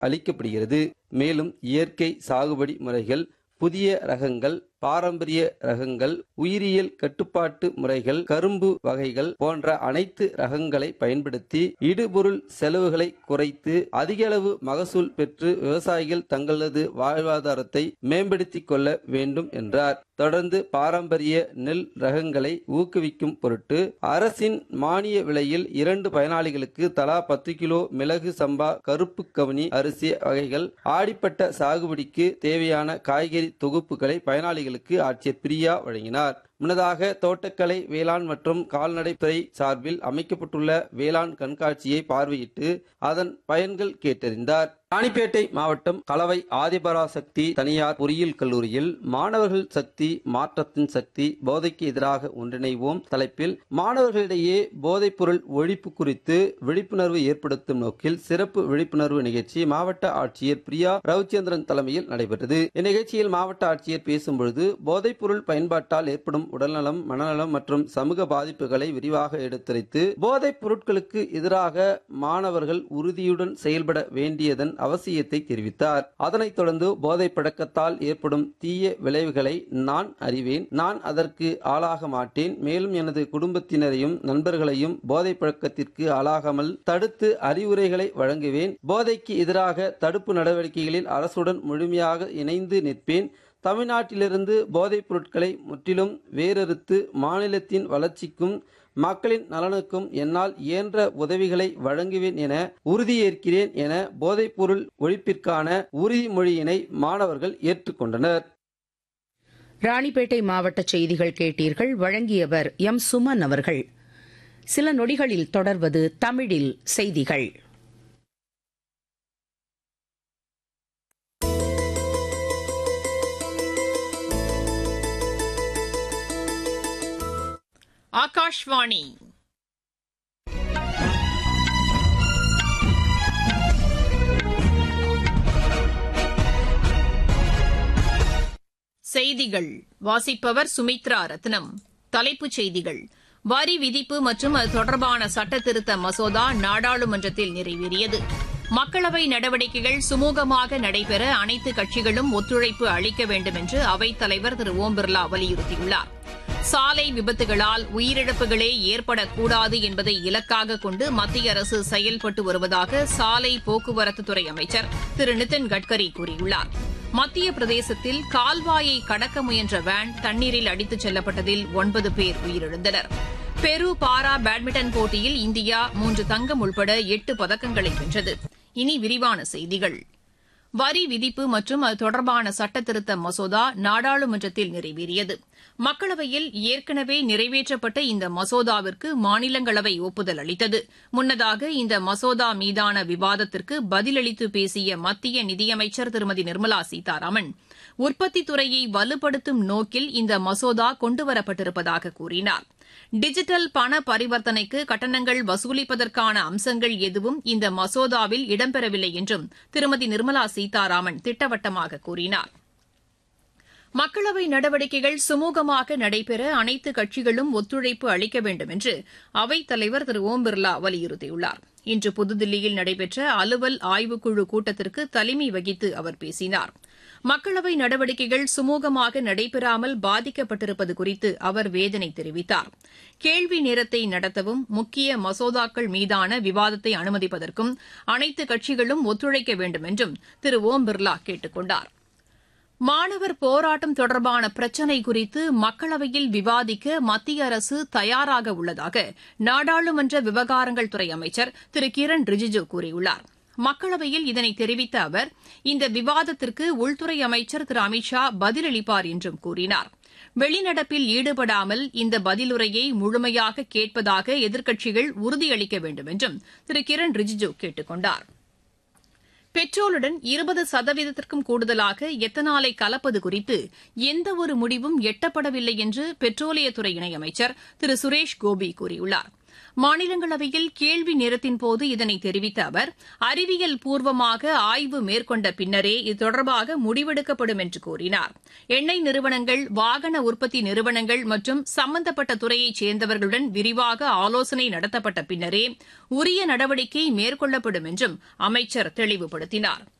அளிக்கப்படுகிறது மேலும் இயற்கை சாகுபடி முறைகள் புதிய ரகங்கள் பாரம்பரிய ரகங்கள் உயிரியல் கட்டுப்பாட்டு முறைகள் கரும்பு வகைகள் போன்ற அனைத்து ரகங்களை பயன்படுத்தி இடுபொருள் செலவுகளை குறைத்து அதிக அளவு மகசூல் பெற்று விவசாயிகள் தங்களது வாழ்வாதாரத்தை மேம்படுத்திக் கொள்ள வேண்டும் என்றார் தொடர்ந்து பாரம்பரிய நெல் ரகங்களை ஊக்குவிக்கும் பொருட்டு அரசின் மானிய விலையில் இரண்டு பயனாளிகளுக்கு தலா பத்து கிலோ மிளகு சம்பா கருப்பு கவனி அரிசி வகைகள் ஆடிப்பட்ட சாகுபடிக்கு தேவையான காய்கறி தொகுப்புகளை பயனாளிகளுக்கு ஆட்சியர் பிரியா வழங்கினார் முன்னதாக தோட்டக்கலை வேளாண் மற்றும் கால்நடைத்துறை சார்பில் அமைக்கப்பட்டுள்ள வேளாண் கண்காட்சியை பார்வையிட்டு அதன் பயன்கள் கேட்டறிந்தார் ராணிப்பேட்டை மாவட்டம் கலவை ஆதிபராசக்தி தனியார் பொறியியல் கல்லூரியில் மாணவர்கள் சக்தி மாற்றத்தின் சக்தி போதைக்கு எதிராக ஒன்றிணைவோம் தலைப்பில் மாணவர்களிடையே போதைப் பொருள் ஒழிப்பு குறித்து விழிப்புணர்வு ஏற்படுத்தும் நோக்கில் சிறப்பு விழிப்புணர்வு நிகழ்ச்சி மாவட்ட ஆட்சியர் பிரியா ரவிச்சந்திரன் தலைமையில் நடைபெற்றது இந்நிகழ்ச்சியில் மாவட்ட ஆட்சியர் பேசும்பொழுது போதைப் பொருள் பயன்பாட்டால் ஏற்படும் உடல்நலம் மனநலம் மற்றும் சமூக பாதிப்புகளை விரிவாக எடுத்துரைத்து போதைப் பொருட்களுக்கு எதிராக மாணவர்கள் உறுதியுடன் செயல்பட வேண்டியதன் அவசியத்தை தெரிவித்தார் அதனைத் தொடர்ந்து போதை பழக்கத்தால் ஏற்படும் தீய விளைவுகளை நான் அறிவேன் நான் அதற்கு ஆளாக மாட்டேன் மேலும் எனது குடும்பத்தினரையும் நண்பர்களையும் போதை பழக்கத்திற்கு ஆளாகாமல் தடுத்து அறிவுரைகளை வழங்குவேன் போதைக்கு எதிராக தடுப்பு நடவடிக்கைகளில் அரசுடன் முழுமையாக இணைந்து நிற்பேன் தமிழ்நாட்டிலிருந்து போதைப் பொருட்களை முற்றிலும் வேறறுத்து மாநிலத்தின் வளர்ச்சிக்கும் மக்களின் நலனுக்கும் என்னால் இயன்ற உதவிகளை வழங்குவேன் என உறுதியேற்கிறேன் என போதைப்பொருள் ஒழிப்பிற்கான உறுதிமொழியினை மாணவர்கள் ஏற்றுக்கொண்டனர் ராணிப்பேட்டை மாவட்ட செய்திகள் கேட்டீர்கள் வழங்கியவர் எம் சுமன் அவர்கள் சில நொடிகளில் தொடர்வது தமிழில் செய்திகள் ஆகாஷ்வாணி செய்திகள் வாசிப்பவர் சுமித்ரா ரத்னம் தலைப்புச் செய்திகள் வரி விதிப்பு மற்றும் அது தொடர்பான சட்ட திருத்த மசோதா நாடாளுமன்றத்தில் நிறைவேறியது மக்களவை நடவடிக்கைகள் சுமூகமாக நடைபெற அனைத்து கட்சிகளும் ஒத்துழைப்பு அளிக்க வேண்டும் என்று அவைத் தலைவர் திரு ஓம் பிர்லா வலியுறுத்தியுள்ளார் சாலை விபத்துகளால் உயிரிழப்புகளே ஏற்படக்கூடாது என்பதை இலக்காக கொண்டு மத்திய அரசு செயல்பட்டு வருவதாக சாலை போக்குவரத்துத்துறை அமைச்சர் திரு நிதின் கட்கரி கூறியுள்ளார் மத்திய பிரதேசத்தில் கால்வாயை கடக்க முயன்ற வேன் தண்ணீரில் அடித்துச் செல்லப்பட்டதில் ஒன்பது பேர் உயிரிழந்தனர் பெரு பாரா பேட்மிண்டன் போட்டியில் இந்தியா மூன்று தங்கம் உள்பட எட்டு பதக்கங்களை வென்றது இனி விரிவான செய்திகள் வரி விதிப்பு மற்றும் அது தொடர்பான சட்ட திருத்த மசோதா நாடாளுமன்றத்தில் நிறைவேறியது மக்களவையில் ஏற்கனவே நிறைவேற்றப்பட்ட இந்த மசோதாவிற்கு மாநிலங்களவை ஒப்புதல் அளித்தது முன்னதாக இந்த மசோதா மீதான விவாதத்திற்கு பதிலளித்து பேசிய மத்திய நிதியமைச்சர் திருமதி நிர்மலா சீதாராமன் உற்பத்தித் துறையை வலுப்படுத்தும் நோக்கில் இந்த மசோதா கொண்டுவரப்பட்டிருப்பதாக கூறினார் டிஜிட்டல் பண பரிவர்த்தனைக்கு கட்டணங்கள் வசூலிப்பதற்கான அம்சங்கள் எதுவும் இந்த மசோதாவில் இடம்பெறவில்லை என்றும் திருமதி நிர்மலா சீதாராமன் திட்டவட்டமாக கூறினார் மக்களவை நடவடிக்கைகள் சுமூகமாக நடைபெற அனைத்து கட்சிகளும் ஒத்துழைப்பு அளிக்க வேண்டும் என்று அவைத் தலைவர் திரு ஓம் பிர்லா வலியுறுத்தியுள்ளார் இன்று புதுதில்லியில் நடைபெற்ற அலுவல் ஆய்வுக்குழு கூட்டத்திற்கு தலைமை வகித்து அவர் பேசினார் மக்களவை நடவடிக்கைகள் சுமூகமாக நடைபெறாமல் பாதிக்கப்பட்டிருப்பது குறித்து அவர் வேதனை தெரிவித்தார் கேள்வி நேரத்தை நடத்தவும் முக்கிய மசோதாக்கள் மீதான விவாதத்தை அனுமதிப்பதற்கும் அனைத்து கட்சிகளும் ஒத்துழைக்க வேண்டும் என்றும் திரு ஓம் பிர்லா கேட்டுக் கொண்டாா் மாணவர் போராட்டம் தொடர்பான பிரச்சினை குறித்து மக்களவையில் விவாதிக்க மத்திய அரசு தயாராக உள்ளதாக நாடாளுமன்ற விவகாரங்கள் துறை அமைச்சர் திரு கிரண் ரிஜிஜு கூறியுள்ளார் மக்களவையில் இதனை தெரிவித்த அவர் இந்த விவாதத்திற்கு உள்துறை அமைச்சர் திரு அமித் ஷா பதிலளிப்பார் என்றும் கூறினார் வெளிநடப்பில் ஈடுபடாமல் இந்த பதிலுரையை முழுமையாக கேட்பதாக எதிர்க்கட்சிகள் உறுதியளிக்க வேண்டும் என்றும் திரு கிரண் ரிஜிஜு கேட்டுக் கொண்டாா் பெட்ரோலுடன் இருபது சதவீதத்திற்கும் கூடுதலாக எத்தனாலை கலப்பது குறித்து எந்தவொரு முடிவும் எட்டப்படவில்லை என்று பெட்ரோலியத்துறை இணையமைச்சர் திரு சுரேஷ் கோபி கூறியுள்ளார் மாநிலங்களவையில் கேள்வி நேரத்தின்போது இதனை தெரிவித்த அவர் அறிவியல் பூர்வமாக ஆய்வு மேற்கொண்ட பின்னரே இது தொடர்பாக முடிவெடுக்கப்படும் என்று கூறினார் எண்ணெய் நிறுவனங்கள் வாகன உற்பத்தி நிறுவனங்கள் மற்றும் சம்பந்தப்பட்ட துறையைச் சேர்ந்தவர்களுடன் விரிவாக ஆலோசனை நடத்தப்பட்ட பின்னரே உரிய நடவடிக்கை மேற்கொள்ளப்படும் என்றும் அமைச்சர் தெளிவுபடுத்தினார்